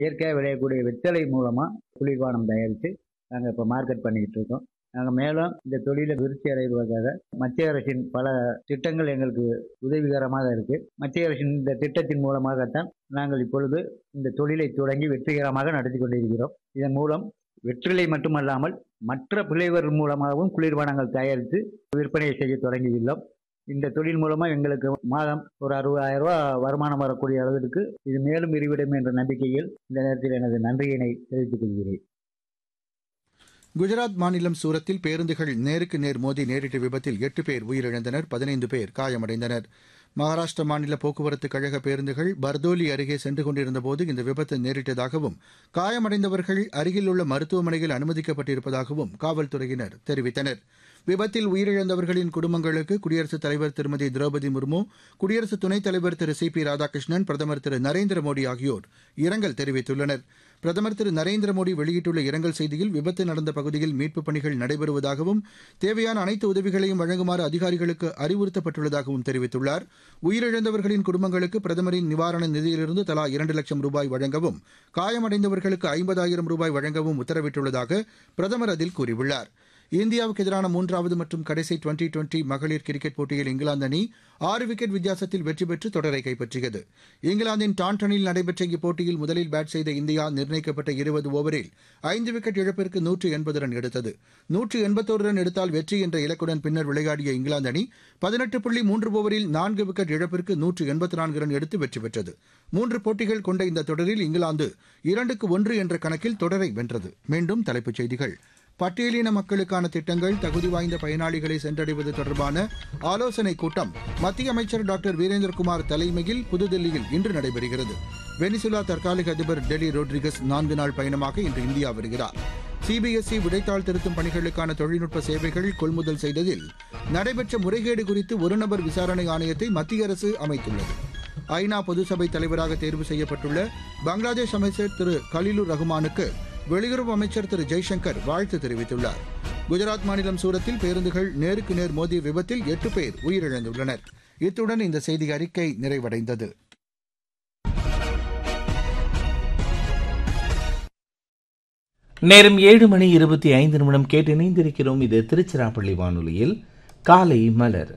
இயற்கையாக விளையக்கூடிய வெத்தலை மூலமாக குளிர்பானம் தயாரித்து நாங்கள் இப்போ மார்க்கெட் பண்ணிக்கிட்டு இருக்கோம் நாங்கள் மேலும் இந்த தொழிலை விருத்தி அடைவதற்காக மத்திய அரசின் பல திட்டங்கள் எங்களுக்கு உதவிகரமாக இருக்குது மத்திய அரசின் இந்த திட்டத்தின் மூலமாகத்தான் நாங்கள் இப்பொழுது இந்த தொழிலை தொடங்கி வெற்றிகரமாக நடத்தி கொண்டிருக்கிறோம் இதன் மூலம் வெற்றிலை மட்டுமல்லாமல் மற்ற பிள்ளைவர் மூலமாகவும் குளிர்பானங்கள் தயாரித்து விற்பனை செய்ய தொடங்கியுள்ளோம் இந்த தொழில் மூலமாக எங்களுக்கு மாதம் ஒரு அறுபதாயிரம் ரூபா வருமானம் வரக்கூடிய அளவிற்கு இது மேலும் விரிவிடும் என்ற நம்பிக்கையில் இந்த நேரத்தில் எனது நன்றியினை தெரிவித்துக் கொள்கிறேன் குஜராத் மாநிலம் சூரத்தில் பேருந்துகள் நேருக்கு நேர் மோதி நேரிட்ட விபத்தில் எட்டு பேர் உயிரிழந்தனர் பதினைந்து பேர் காயமடைந்தனர் மகாராஷ்டிர மாநில போக்குவரத்து கழக பேருந்துகள் பர்தோலி அருகே சென்று கொண்டிருந்தபோது இந்த விபத்து நேரிட்டதாகவும் காயமடைந்தவர்கள் அருகில் உள்ள மருத்துவமனையில் அனுமதிக்கப்பட்டிருப்பதாகவும் காவல்துறையினர் தெரிவித்தனர் விபத்தில் உயிரிழந்தவர்களின் குடும்பங்களுக்கு குடியரசுத் தலைவர் திருமதி திரௌபதி முர்மு குடியரசு துணைத் தலைவர் திரு சி பி ராதாகிருஷ்ணன் பிரதமர் திரு நரேந்திர மோடி ஆகியோர் இரங்கல் தெரிவித்துள்ளனர் பிரதமர் திரு நரேந்திர மோடி வெளியிட்டுள்ள இரங்கல் செய்தியில் விபத்து நடந்த பகுதியில் மீட்புப் பணிகள் நடைபெறுவதாகவும் தேவையான அனைத்து உதவிகளையும் வழங்குமாறு அதிகாரிகளுக்கு அறிவுறுத்தப்பட்டுள்ளதாகவும் தெரிவித்துள்ளார் உயிரிழந்தவர்களின் குடும்பங்களுக்கு பிரதமரின் நிவாரண நிதியிலிருந்து தலா இரண்டு லட்சம் ரூபாய் வழங்கவும் காயமடைந்தவர்களுக்கு ஐம்பதாயிரம் ரூபாய் வழங்கவும் உத்தரவிட்டுள்ளதாக பிரதமர் அதில் கூறியுள்ளார் இந்தியாவுக்கு எதிரான மூன்றாவது மற்றும் கடைசி டுவெண்டி டுவெண்டி மகளிர் கிரிக்கெட் போட்டியில் இங்கிலாந்து அணி ஆறு விக்கெட் வித்தியாசத்தில் வெற்றி பெற்று தொடரை கைப்பற்றியது இங்கிலாந்தின் டாண்டனில் நடைபெற்ற இப்போட்டியில் முதலில் பேட் செய்த இந்தியா நிர்ணயிக்கப்பட்ட இருபது ஓவரில் ஐந்து விக்கெட் இழப்பிற்கு நூற்று எண்பது ரன் எடுத்தது நூற்று எண்பத்தோரு ரன் எடுத்தால் வெற்றி என்ற இலக்குடன் பின்னர் விளையாடிய இங்கிலாந்து அணி பதினெட்டு புள்ளி மூன்று ஓவரில் நான்கு விக்கெட் இழப்பிற்கு நூற்று எண்பத்தி நான்கு ரன் எடுத்து வெற்றி பெற்றது மூன்று போட்டிகள் கொண்ட இந்த தொடரில் இங்கிலாந்து இரண்டுக்கு ஒன்று என்ற கணக்கில் தொடரை வென்றது மீண்டும் தலைப்புச் செய்திகள் பட்டியலின மக்களுக்கான திட்டங்கள் தகுதி வாய்ந்த பயனாளிகளை சென்றடைவது தொடர்பான ஆலோசனைக் கூட்டம் மத்திய அமைச்சர் டாக்டர் வீரேந்திரகுமார் தலைமையில் புதுதில்லியில் இன்று நடைபெறுகிறது வெனிசுலா தற்காலிக அதிபர் டெலி ரோட்ரிகஸ் நான்கு நாள் பயணமாக இன்று இந்தியா வருகிறார் சிபிஎஸ்இ விடைத்தாள் திருத்தும் பணிகளுக்கான தொழில்நுட்ப சேவைகள் கொள்முதல் செய்ததில் நடைபெற்ற முறைகேடு குறித்து ஒருநபர் விசாரணை ஆணையத்தை மத்திய அரசு அமைத்துள்ளது ஐநா பொதுசபை தலைவராக தேர்வு செய்யப்பட்டுள்ள பங்களாதேஷ் அமைச்சர் திரு கலிலுர் ரஹ்மானுக்கு வெளியுறவு அமைச்சர் திரு ஜெய்சங்கர் வாழ்த்து தெரிவித்துள்ளார் குஜராத் மாநிலம் சூரத்தில் பேருந்துகள் நேருக்கு நேர் மோதிய விபத்தில் எட்டு பேர் உயிரிழந்துள்ளனர் இத்துடன் இந்த செய்தி அறிக்கை நிறைவடைந்தது நேரம் ஏழு மணி இருபத்தி ஐந்து நிமிடம் கேட்டு இணைந்திருக்கிறோம் இது திருச்சிராப்பள்ளி வானொலியில் காலை மலர்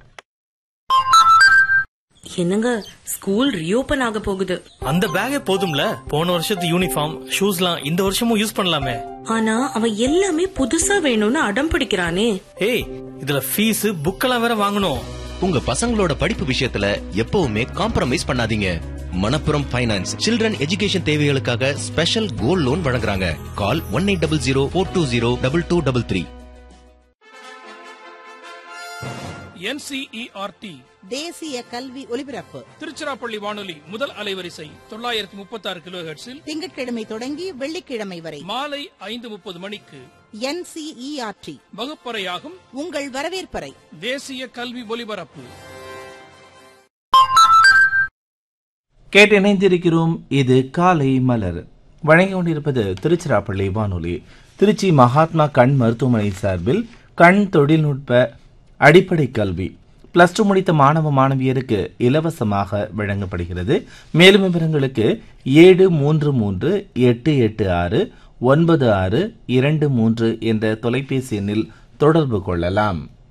என்னங்க ஸ்கூல் ரீஓபன் ஆக போகுது அந்த பேக்கே போதும்ல போன வருஷத்து யூனிஃபார்ம் ஷூஸ்லாம் இந்த வருஷமும் யூஸ் பண்ணலாமே ஆனா அவன் எல்லாமே புதுசா வேணும்னு அடம் பிடிக்கிறானே ஏய் இதுல ஃபீஸ் புக்கெல்லாம் வேற வாங்கணும் உங்க பசங்களோட படிப்பு விஷயத்துல எப்பவுமே காம்ப்ரமைஸ் பண்ணாதீங்க மணப்புரம் ஃபைனான்ஸ் சில்ட்ரன் எஜுகேஷன் தேவைகளுக்காக ஸ்பெஷல் கோல்ட் லோன் வழங்குறாங்க call one eight double zero four two zero double two double three NCERT தேசிய கல்வி ஒலிபரப்பு திருச்சிராப்பள்ளி வானொலி முதல் அலைவரிசை தொள்ளாயிரத்தி முப்பத்தி ஆறு கிலோ திங்கட்கிழமை தொடங்கி வெள்ளிக்கிழமை வரை மாலை ஐந்து முப்பது மணிக்கு என்சிஇஆர்டி வகுப்பறையாகும் உங்கள் வரவேற்பறை தேசிய கல்வி ஒலிபரப்பு கேட்டு இணைந்திருக்கிறோம் இது காலை மலர் வழங்கிக் கொண்டிருப்பது திருச்சிராப்பள்ளி வானொலி திருச்சி மகாத்மா கண் மருத்துவமனை சார்பில் கண் தொழில்நுட்ப அடிப்படை கல்வி பிளஸ் டூ முடித்த மாணவ மாணவியருக்கு இலவசமாக வழங்கப்படுகிறது மேலும் விவரங்களுக்கு ஏழு மூன்று மூன்று எட்டு எட்டு ஆறு ஒன்பது ஆறு இரண்டு மூன்று என்ற தொலைபேசி எண்ணில் தொடர்பு கொள்ளலாம்